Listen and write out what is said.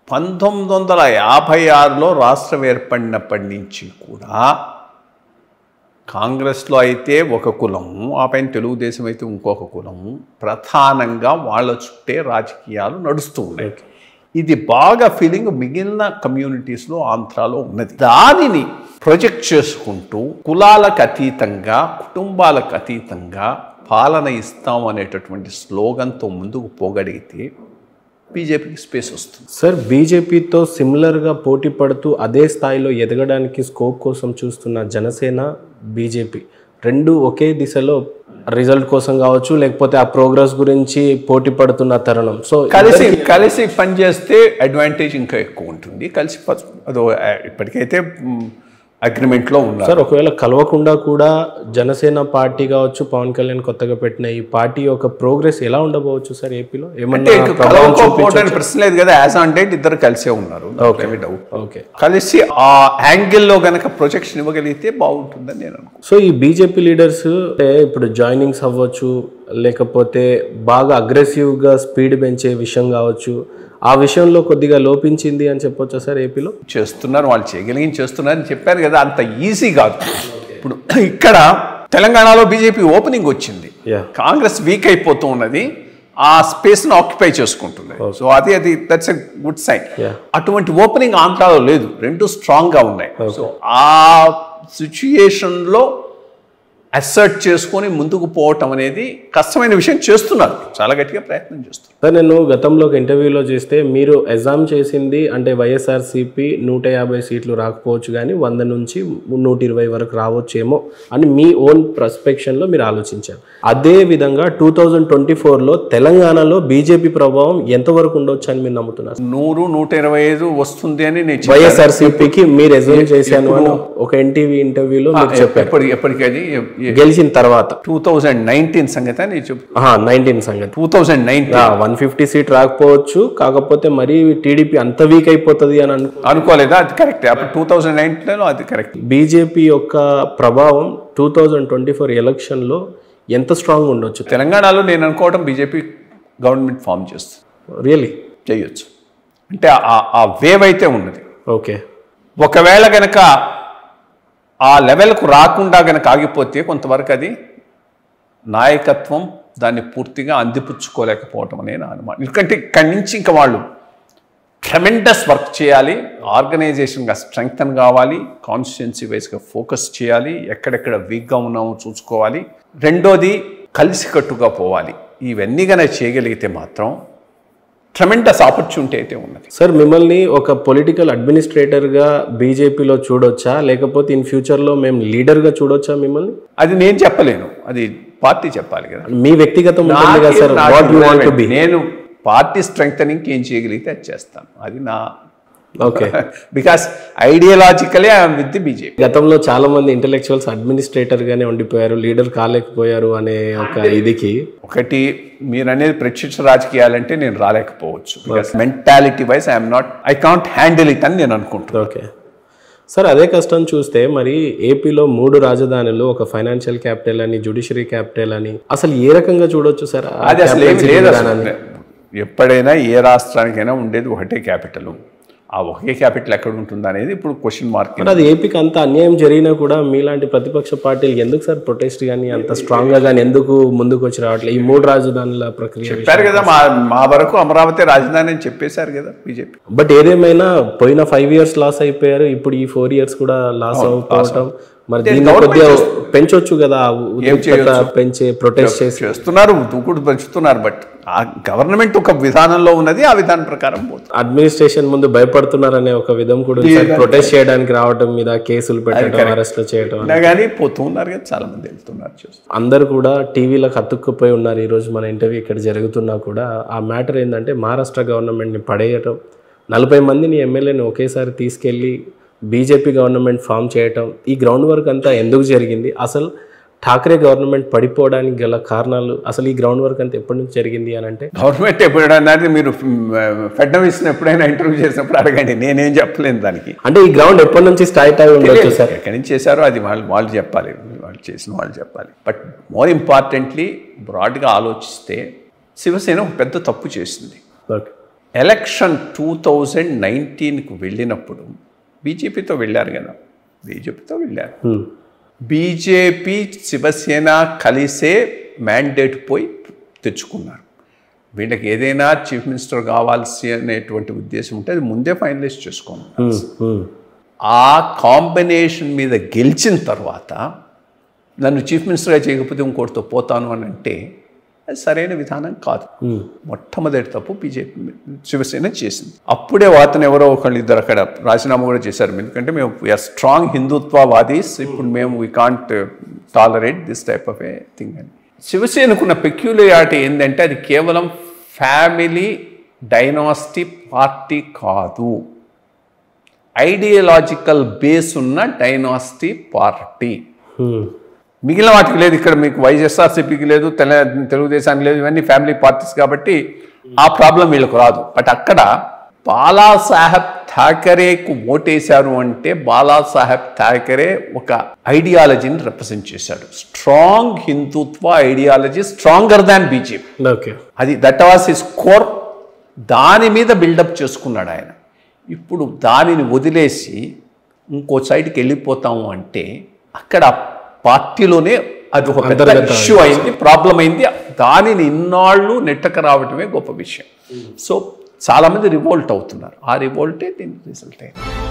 పంతొమ్మిది వందల యాభై ఆరులో రాష్ట్రం ఏర్పడినప్పటి నుంచి కూడా కాంగ్రెస్లో అయితే ఒక కులము ఆ పైన తెలుగుదేశం అయితే ఇంకొక కులము ప్రధానంగా వాళ్ళ చుట్టే రాజకీయాలు నడుస్తూ ఉన్నాయి ఇది బాగా ఫీలింగ్ మిగిలిన కమ్యూనిటీస్లో ఆంధ్రాలో ఉన్నది దానిని ప్రొజెక్ట్ చేసుకుంటూ కులాలకు అతీతంగా కుటుంబాలకు అతీతంగా పాలన ఇస్తాం అనేటటువంటి స్లోగన్తో ముందుకు పోగలిగితే బీజేపీకి స్పేస్ వస్తుంది సార్ బీజేపీతో సిమిలర్గా పోటీ పడుతూ అదే స్థాయిలో ఎదగడానికి స్కోప్ కోసం చూస్తున్న జనసేన బీజేపీ రెండు ఒకే దిశలో రిజల్ట్ కోసం కావచ్చు లేకపోతే ఆ ప్రోగ్రెస్ గురించి పోటీ పడుతున్న తరుణం సో కలిసి కలిసి పనిచేస్తే అడ్వాంటేజ్ ఇంకా ఎక్కువ ఉంటుంది కలిసి ప- అదో ఆ, ఇప్పటికైతే అగ్రిమెంట్లో ఉన్నారు సార్ ఒకవేళ కలవకుండా కూడా జనసేన పార్టీ కావచ్చు పవన్ కళ్యాణ్ కొత్తగా పెట్టిన ఈ పార్టీ యొక్క ప్రోగ్రెస్ ఎలా ఉండబోవచ్చు సార్ ఏపీలో అంటే ఏమన్నా ఇక ప్రభావం కలవకపోవడానికి ప్రశ్న లేదు కదా యాజ్ ఆన్ డేట్ ఇద్దరు కలిసే ఉన్నారు ఏమీ డౌట్ ఓకే కలిసి ఆ యాంగిల్లో గనక ప్రొజెక్షన్ ఇవ్వగలిగితే బాగుంటుందని నేను అనుకుంటున్నాను సో ఈ బీజేపీ లీడర్స్ అంటే ఇప్పుడు జాయినింగ్స్ అవ్వచ్చు లేకపోతే బాగా అగ్రెసివ్గా స్పీడ్ పెంచే విషయం కావచ్చు ఆ విషయంలో కొద్దిగా లోపించింది అని చెప్పొచ్చా సార్ ఏపీలో చేస్తున్నారు వాళ్ళు చేయగలిగిన చేస్తున్నారని చెప్పారు కదా అంత ఈజీ కాదు ఇప్పుడు ఇక్కడ తెలంగాణలో బీజేపీ ఓపెనింగ్ వచ్చింది యా కాంగ్రెస్ వీక్ అయిపోతూ ఉన్నది ఆ స్పేస్ను ఆక్యుపై చేసుకుంటుంది సో అది అది that's a good sign Yeah. అటువంటి ఓపెనింగ్ ఆంధ్రాలో లేదు రెండు స్ట్రాంగ్గా ఉన్నాయి సో ఆ సిచ్యుయేషన్లో అసర్ట్ చేసుకొని ముందుకు పోవటం అనేది కష్టమైన విషయం చేస్తున్నారు చాలా గట్టిగా ప్రయత్నం చేస్తున్నారు సార్ నేను గతంలో ఒక ఇంటర్వ్యూలో చేస్తే మీరు ఎగ్జామ్ చేసింది అంటే వైఎస్ఆర్సీపీ నూట యాభై సీట్లు రాకపోవచ్చు కానీ వంద నుంచి నూట ఇరవై వరకు రావచ్చేమో అని మీ ఓన్ ప్రస్పెక్షన్లో మీరు ఆలోచించారు అదే విధంగా టూ థౌజండ్ ట్వంటీ ఫోర్లో తెలంగాణలో బీజేపీ ప్రభావం ఎంతవరకు ఉండొచ్చు అని మీరు నమ్ముతున్నారు నూరు నూట ఇరవై ఐదు వస్తుంది అని నేను చెప్పాను. వైఎస్ఆర్సీపీకి మీరు ఎగ్జామ్ చేశాను అని ఒక ఎన్టీవీ ఇంటర్వ్యూలో మీరు చెప్పారు ఎప్పటి ఎప్పటికది గెలిచిన తర్వాత టూ థౌజండ్ నైన్టీన్ సంగతి అని చెప్పు నైన్టీన్ సంగతి two thousand nineteen one fifty seat రాకపోవచ్చు కాకపోతే మరి టీడీపీ అంత వీక్ అయిపోతుంది అని అనుకో అనుకోలేదా అది కరెక్ట్ అప్పుడు టూ థౌజండ్ నైన్టీన్లో అది కరెక్ట్ బీజేపీ యొక్క ప్రభావం టూ థౌజండ్ ట్వంటీ ఫోర్ ఎలక్షన్లో ఎంత స్ట్రాంగ్ ఉండొచ్చు తెలంగాణలో నేను అనుకోవడం బీజేపీ గవర్నమెంట్ ఫామ్ చేస్తుంది రియలీ చేయొచ్చు అంటే ఆ- ఆ వేవ్ అయితే ఉన్నది ఓకే ఒకవేళ గనక ఆ లెవెల్కు రాకుండా గనక ఆగిపోతే కొంతవరకు అది నాయకత్వం దాన్ని పూర్తిగా అందిపుచ్చుకోలేకపోవటం అనే నా అనుమానం ఎందుకంటే ఇక్కడి నుంచి ఇంకా వాళ్ళు ట్రెమెండస్ వర్క్ చేయాలి ఆర్గనైజేషన్గా స్ట్రెంగ్తన్ కావాలి కాన్స్టిట్యున్సీ వైజ్గా ఫోకస్ చేయాలి ఎక్కడెక్కడ వీక్గా ఉన్నామో చూసుకోవాలి రెండోది కలిసికట్టుగా పోవాలి ఇవన్నీ కనుక చేయగలిగితే మాత్రం ట్రెమెండస్ ఆపర్చునిటీ అయితే ఉన్నది సార్ మిమ్మల్ని ఒక పొలిటికల్ అడ్మినిస్ట్రేటర్గా బీజేపీలో చూడొచ్చా లేకపోతే ఇన్ ఫ్యూచర్లో మేము లీడర్గా చూడొచ్చా మిమ్మల్ని అది నేను చెప్పలేను అది పార్టీ చెప్పాలి కదా మీ వ్యక్తిగతం ఉంటుంది కదా సార్ నాకేం- what you want to be నేను పార్టీ స్ట్రెంగ్తనింగ్ ఏం చేయగలిగితే అది చేస్తాను అది నా okay because ideologically I'm with the BJP గతంలో చాలా మంది ఇంటెలెక్చువల్స్ అడ్మినిస్ట్రేటర్ గానే ఉండిపోయారు లీడర్ కాలేకపోయారు అనే ఒక ఇదికి ఒకటి మీరు అనేది ప్రత్యక్ష రాజకీయాలంటే నేను రాలేకపోవచ్చు because mentality wise I'm not I can't handle it అని నేను అనుకుంటున్నాను ఓకే సార్ అదే కష్టం చూస్తే మరి ఏపీలో మూడు రాజధానులు ఒక ఫైనాన్షియల్ క్యాపిటల్ అని జుడిషియరీ క్యాపిటల్ అని అసలు ఏ రకంగా చూడొచ్చు సార్ ఆ అది అసలు ఏమి capital లేదు city అసలు విధానాన్ని? ఎప్పుడైనా ఏ రాష్ట్రానికైనా ఉండేది ఒకటే క్యాపిటల్ ఆ ఒకే క్యాపిటల్ ఎక్కడ ఉంటుంది అనేది ఇప్పుడు క్వశ్చన్ మార్క్ మరి అది ఏపీకి అంత అన్యాయం జరిగినా కూడా మీలాంటి ప్రతిపక్ష పార్టీలు ఎందుకు సార్ ప్రొటెస్ట్ కానీ అంత స్ట్రాంగ్ గా కానీ ఎందుకు ముందుకు వచ్చి రావట్లేదు ఈ మూడు రాజధానుల ప్రక్రియ చెప్పారు కదా మా మా వరకు అమరావతి రాజధాని అని చెప్పేశారు కదా బీజేపీ బట్ ఏదేమైనా పోయిన ఫైవ్ ఇయర్స్ లాస్ అయిపోయారు ఇప్పుడు ఈ ఫోర్ ఇయర్స్ కూడా లాస్ అయిపోవటం మరి దీన్ని కొద్దిగా పెంచొచ్చు కదా ఆ ఉద్రిక్తత పెంచే ప్రొటెస్ట్ చేసి చేస్తున్నారు దూకుడు పెంచుతున్నారు బట్ ఆ గవర్నమెంట్ ఒక విధానంలో ఉన్నది ఆ విధానం ప్రకారం పోతుంది అడ్మినిస్ట్రేషన్ ముందు భయపడుతున్నారనే ఒక విధం కూడా ఉంది సార్ ప్రొటెస్ట్ చేయడానికి రావడం మీద కేసులు పెట్టడం అరెస్ట్ చేయడం అయినా కానీ పోతూ ఉన్నారు కదా చాలా మంది వెళ్తున్నారు చేస్తున్నారు అందరు కూడా టీవీలకు అతుక్కుపోయి ఉన్నారు ఈరోజు మన ఇంటర్వ్యూ ఇక్కడ జరుగుతున్నా కూడా ఆ మ్యాటర్ ఏంటంటే మహారాష్ట్ర గవర్నమెంట్ని పడేయటం నలభై మందిని ఎమ్మెల్యేని ఒకేసారి తీసుకెళ్ళి బీజేపీ గవర్నమెంట్ ఫామ్ చేయటం ఈ గ్రౌండ్ వర్క్ అంతా ఎందుకు జరిగింది అసలు ఠాక్రే గవర్నమెంట్ పడిపోవడానికి గల కారణాలు అసలు ఈ గ్రౌండ్ వర్క్ అంతా ఎప్పటి నుంచి జరిగింది అని అంటే గవర్నమెంట్ ఎప్పుడైనా మీరు ఫెడరలిస్ట్ని ఎప్పుడైనా ఇంటర్వ్యూ చేసినప్పుడు అడగండి నేనేం చెప్పలేను దానికి అంటే ఈ గ్రౌండ్ ఎప్పటి నుంచి స్టార్ట్ అయి ఉండొచ్చు సార్ ఎక్కడి నుంచి చేశారో అది వాళ్ళు వాళ్ళు చెప్పాలి వాళ్ళు చేసిన వాళ్ళు చెప్పాలి బట్ మోర్ ఇంపార్టెంట్లీ బ్రాడ్గా ఆలోచిస్తే శివసేన ఒక పెద్ద తప్పు చేసింది ఓకే ఎలక్షన్ టూ థౌజండ్ నైన్టీన్కు వెళ్ళినప్పుడు బీజేపీతో వెళ్ళారు కదా బీజేపీతో వెళ్ళారు హ్మ్. బీజేపీ శివసేన కలిసే మ్యాండేట్ పోయి తెచ్చుకున్నారు వీళ్ళకి ఏదైనా చీఫ్ మినిస్టర్ కావాల్సి అనేటువంటి ఉద్దేశం ఉంటే అది ముందే ఫైనలైజ్ చేసుకోండి హ్మ్. హ్మ్. ఆ కాంబినేషన్ మీద గెలిచిన తర్వాత నన్ను చీఫ్ మినిస్టర్గా చేయకపోతే ఇంకోటితో పోతాను అని అంటే అది సరైన విధానం కాదు హ్మ్. మొట్టమొదటి తప్పు బీజేపీ శివసేన చేసింది అప్పుడే అతను ఎవరో ఒకళ్ళు ఇద్దరు అక్కడ రాజీనామా కూడా చేశారు ఎందుకంటే మేము వీఆర్ స్ట్రాంగ్ హిందుత్వవాదీస్ ఇప్పుడు మేము we can't tolerate this type of a thing అని శివసేనకున్న పెక్యులియారిటీ ఏంటంటే అది కేవలం ఫ్యామిలీ డైనాస్టీ పార్టీ కాదు ఐడియలాజికల్ బేస్ ఉన్న డైనాస్టీ పార్టీ హ్మ్. మిగిలిన వాటికి లేదు ఇక్కడ మీకు వైఎస్ఆర్సీపీకి లేదు తెల తెలుగుదేశానికి లేదు ఇవన్నీ ఫ్యామిలీ పార్టీస్ కాబట్టి ఆ ప్రాబ్లం వీళ్ళకు రాదు బట్ అక్కడ బాలాసాహెబ్ థాకరేకు ఓటేశారు అంటే బాలాసాహెబ్ థాకరే ఒక ఐడియాలజీని రిప్రజెంట్ చేశాడు strong Hindutva ideology stronger than BJP okay అది దట్ వాస్ హిస్ కోర్ దాని మీద బిల్డప్ చేసుకున్నాడు ఆయన ఇప్పుడు దానిని వదిలేసి ఇంకో సైడ్కి వెళ్ళిపోతాము అంటే అక్కడ పార్టీలోనే అది ఒక పెద్ద అంతర్గత ఇష్యూ అయింది ప్రాబ్లం అయింది దానిని ఇన్నాళ్ళు నెట్టక రావటమే గొప్ప విషయం సో చాలామంది రివోల్ట్ అవుతున్నారు ఆ రివోల్టే దీనికి రిజల్ట్ అయింది